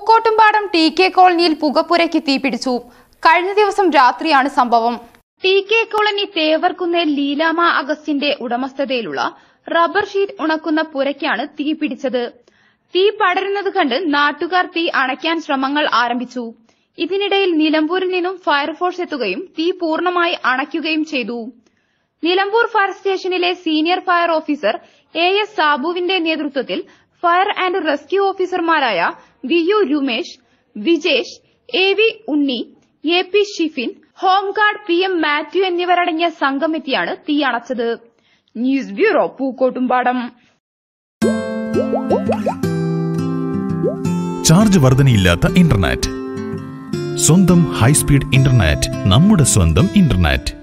Pookkottumpadam T K കോളനിയിൽ പുകപ്പുരയ്ക്ക് തീപിടിച്ചു കഴിഞ്ഞ ദിവസം രാത്രിയാണ് സംഭവം T K colony Thevarkunnel Leelama അഗസ്റ്റിന്റെ ഉടമസ്ഥതയിലുള്ള റബ്ബർ ഷീറ്റ് ഉണക്കുന്ന പുരയ്ക്കാണ് തീ പിടിച്ചത് തീ പടരുന്നത് കണ്ട് നാട്ടുകാർ തീ അണയ്ക്കാൻ ശ്രമങ്ങൾ ആരംഭിച്ചു ഇതിനിടയിൽ നിലമ്പൂരിൽ നിന്നും ഫയർഫോഴ്സ് എത്തുകയും തീ പൂർണ്ണമായി അണയ്ക്കുകയും ചെയ്തു നിലമ്പൂർ ഫയർ സ്റ്റേഷനിലെ senior fire officer A S സാബുവിന്റെ നേതൃത്വത്തിൽ ഫയർ ആൻഡ് റെസ്ക്യൂ ഓഫീസർമാരായ V U Rumesh Vijesh A V Unni A P Shifin home guard P M Mathew എന്നിവരടങ്ങിയ സംഘമെത്തിയാണ് തീ അണച്ചത് ന്യൂസ് ബ്യൂറോ പൂക്കോട്ടുംപാടം ചാർജ് വർധനയില്ലാത്ത ഇന്റർനെറ്റ് സ്വന്തം ഹൈസ്പീഡ് ഇന്റർനെറ്റ് നമ്മുടെ സ്വന്തം ഇന്റർനെറ്റ്